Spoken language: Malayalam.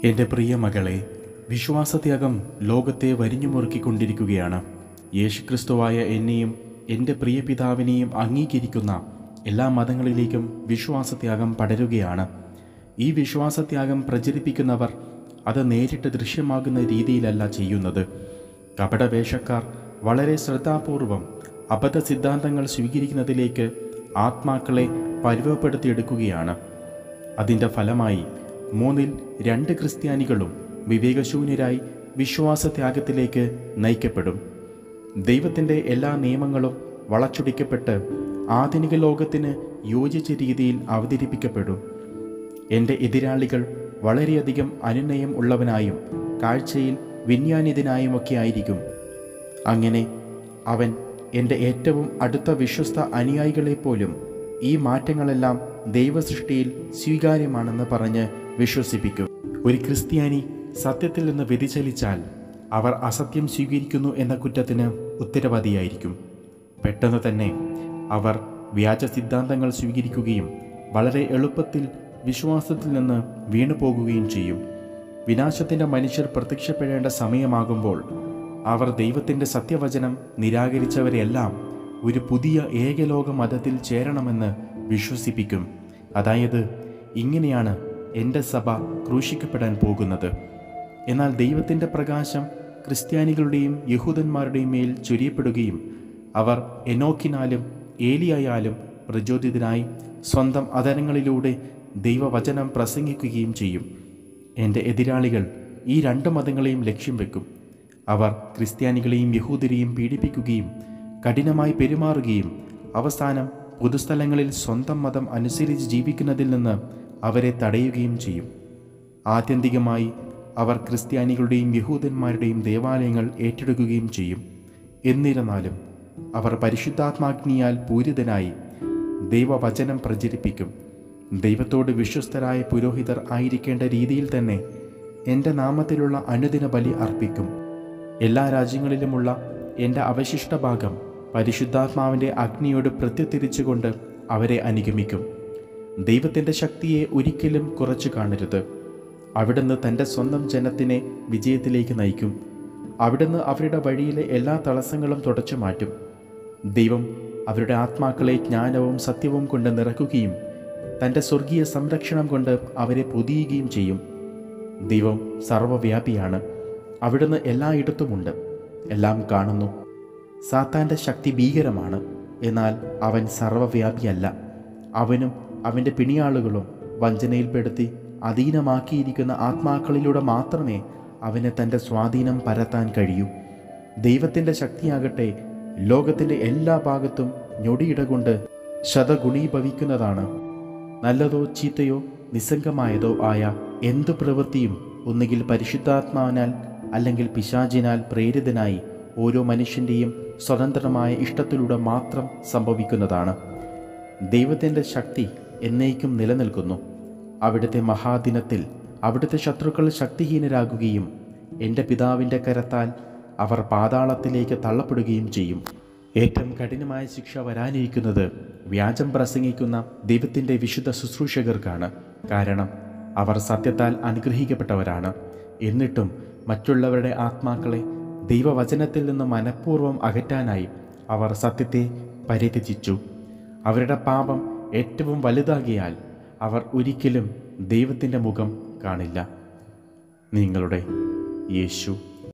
എൻ്റെ പ്രിയ മകളെ വിശ്വാസത്യാഗം ലോകത്തെ വരിഞ്ഞുമുറുക്കിക്കൊണ്ടിരിക്കുകയാണ് യേശുക്രിസ്തുവായ എന്നെയും എൻ്റെ പ്രിയ പിതാവിനെയും അംഗീകരിക്കുന്ന എല്ലാ മതങ്ങളിലേക്കും വിശ്വാസത്യാഗം പടരുകയാണ് ഈ വിശ്വാസത്യാഗം പ്രചരിപ്പിക്കുന്നവർ അത് നേരിട്ട് ദൃശ്യമാകുന്ന രീതിയിലല്ല ചെയ്യുന്നത് കപടവേഷക്കാർ വളരെ ശ്രദ്ധാപൂർവം അബദ്ധ സിദ്ധാന്തങ്ങൾ സ്വീകരിക്കുന്നതിലേക്ക് ആത്മാക്കളെ പരുവപ്പെടുത്തിയെടുക്കുകയാണ് അതിൻ്റെ ഫലമായി മൂന്നിൽ രണ്ട് ക്രിസ്ത്യാനികളും വിവേകശൂന്യരായി വിശ്വാസത്യാഗത്തിലേക്ക് നയിക്കപ്പെടും ദൈവത്തിൻ്റെ എല്ലാ നിയമങ്ങളും വളച്ചൊടിക്കപ്പെട്ട് ആധുനിക ലോകത്തിന് യോജിച്ച രീതിയിൽ അവതരിപ്പിക്കപ്പെടും എൻ്റെ എതിരാളികൾ വളരെയധികം അനുനയം ഉള്ളവനായും കാഴ്ചയിൽ വിന്യാനിതനായുമൊക്കെ ആയിരിക്കും അങ്ങനെ അവൻ എൻ്റെ ഏറ്റവും അടുത്ത വിശ്വസ്ത അനുയായികളെപ്പോലും ഈ മാറ്റങ്ങളെല്ലാം ദൈവസൃഷ്ടിയിൽ സ്വീകാര്യമാണെന്ന് പറഞ്ഞ് വിശ്വസിപ്പിക്കും ഒരു ക്രിസ്ത്യാനി സത്യത്തിൽ നിന്ന് വ്യതിചലിച്ചാൽ അവർ അസത്യം സ്വീകരിക്കുന്നു എന്ന കുറ്റത്തിന് ഉത്തരവാദിയായിരിക്കും പെട്ടെന്ന് തന്നെ അവർ വ്യാജ സിദ്ധാന്തങ്ങൾ സ്വീകരിക്കുകയും വളരെ എളുപ്പത്തിൽ വിശ്വാസത്തിൽ നിന്ന് വീണു പോകുകയും ചെയ്യും വിനാശത്തിൻ്റെ മനുഷ്യർ പ്രത്യക്ഷപ്പെടേണ്ട സമയമാകുമ്പോൾ അവർ ദൈവത്തിൻ്റെ സത്യവചനം നിരാകരിച്ചവരെല്ലാം ഒരു പുതിയ ഏകലോക മതത്തിൽ ചേരണമെന്ന് വിശ്വസിപ്പിക്കും അതായത് ഇങ്ങനെയാണ് എൻ്റെ സഭ ക്രൂശിക്കപ്പെടാൻ പോകുന്നത് എന്നാൽ ദൈവത്തിൻ്റെ പ്രകാശം ക്രിസ്ത്യാനികളുടെയും യഹൂദന്മാരുടെയും മേൽ ചൊരിയപ്പെടുകയും അവർ എനോക്കിനാലും ഏലിയായാലും പ്രചോദിതനായി സ്വന്തം അതരങ്ങളിലൂടെ ദൈവവചനം പ്രസംഗിക്കുകയും ചെയ്യും എൻ്റെ എതിരാളികൾ ഈ രണ്ട് മതങ്ങളെയും ലക്ഷ്യം വെക്കും അവർ ക്രിസ്ത്യാനികളെയും യഹൂദരെയും പീഡിപ്പിക്കുകയും കഠിനമായി പെരുമാറുകയും അവസാനം പൊതുസ്ഥലങ്ങളിൽ സ്വന്തം മതം അനുസരിച്ച് ജീവിക്കുന്നതിൽ നിന്ന് അവരെ തടയുകയും ചെയ്യും ആത്യന്തികമായി അവർ ക്രിസ്ത്യാനികളുടെയും യഹൂദന്മാരുടെയും ദേവാലയങ്ങൾ ഏറ്റെടുക്കുകയും ചെയ്യും എന്നിരുന്നാലും അവർ പരിശുദ്ധാത്മാഗ്നിയാൽ പൂരിതനായി ദൈവവചനം പ്രചരിപ്പിക്കും ദൈവത്തോട് വിശ്വസ്തരായ പുരോഹിതർ ആയിരിക്കേണ്ട രീതിയിൽ തന്നെ എൻ്റെ നാമത്തിലുള്ള അനുദിന ബലി അർപ്പിക്കും എല്ലാ രാജ്യങ്ങളിലുമുള്ള എൻ്റെ അവശിഷ്ട ഭാഗം പരിശുദ്ധാത്മാവിൻ്റെ അഗ്നിയോട് പ്രത്യുത്തിരിച്ചുകൊണ്ട് അവരെ അനുഗമിക്കും ദൈവത്തിൻ്റെ ശക്തിയെ ഒരിക്കലും കുറച്ചു കാണരുത് അവിടുന്ന് തൻ്റെ സ്വന്തം ജനത്തിനെ വിജയത്തിലേക്ക് നയിക്കും അവിടുന്ന് അവരുടെ വഴിയിലെ എല്ലാ തടസ്സങ്ങളും തുടച്ചു മാറ്റും ദൈവം അവരുടെ ആത്മാക്കളെ ജ്ഞാനവും സത്യവും കൊണ്ട് നിറക്കുകയും തൻ്റെ സ്വർഗീയ സംരക്ഷണം കൊണ്ട് അവരെ പൊതിയുകയും ചെയ്യും ദൈവം സർവവ്യാപിയാണ് അവിടുന്ന് എല്ലായിടത്തുമുണ്ട് എല്ലാം കാണുന്നു സാത്താൻ്റെ ശക്തി ഭീകരമാണ് എന്നാൽ അവൻ സർവവ്യാപിയല്ല അവനും അവൻ്റെ പിണിയാളുകളും വഞ്ചനയിൽപ്പെടുത്തി അധീനമാക്കിയിരിക്കുന്ന ആത്മാക്കളിലൂടെ മാത്രമേ അവന് തൻ്റെ സ്വാധീനം പരത്താൻ കഴിയൂ ദൈവത്തിൻ്റെ ശക്തിയാകട്ടെ ലോകത്തിൻ്റെ എല്ലാ ഭാഗത്തും ഞൊടിയിട കൊണ്ട് ശതഗുണീഭവിക്കുന്നതാണ് നല്ലതോ ചീത്തയോ നിസ്സംഗമായതോ ആയ എന്തു പ്രവൃത്തിയും ഒന്നുകിൽ പരിശുദ്ധാത്മാവിനാൽ അല്ലെങ്കിൽ പിശാചിനാൽ പ്രേരിതനായി ഓരോ മനുഷ്യൻ്റെയും സ്വതന്ത്രമായ ഇഷ്ടത്തിലൂടെ മാത്രം സംഭവിക്കുന്നതാണ് ദൈവത്തിൻ്റെ ശക്തി എന്നേക്കും നിലനിൽക്കുന്നു അവിടുത്തെ മഹാദിനത്തിൽ അവിടുത്തെ ശത്രുക്കൾ ശക്തിഹീനരാകുകയും എൻ്റെ പിതാവിൻ്റെ കരത്താൽ അവർ പാതാളത്തിലേക്ക് തള്ളപ്പെടുകയും ചെയ്യും ഏറ്റവും കഠിനമായ ശിക്ഷ വരാനിരിക്കുന്നത് വ്യാജം പ്രസംഗിക്കുന്ന ദൈവത്തിൻ്റെ വിശുദ്ധ ശുശ്രൂഷകർക്കാണ് കാരണം അവർ സത്യത്താൽ അനുഗ്രഹിക്കപ്പെട്ടവരാണ് എന്നിട്ടും മറ്റുള്ളവരുടെ ആത്മാക്കളെ ദൈവവചനത്തിൽ നിന്ന് മനഃപൂർവ്വം അകറ്റാനായി അവർ സത്യത്തെ പരിത്യജിച്ചു അവരുടെ പാപം ഏറ്റവും വലുതാകിയാൽ അവർ ഒരിക്കലും ദൈവത്തിൻ്റെ മുഖം കാണില്ല നിങ്ങളുടെ യേശു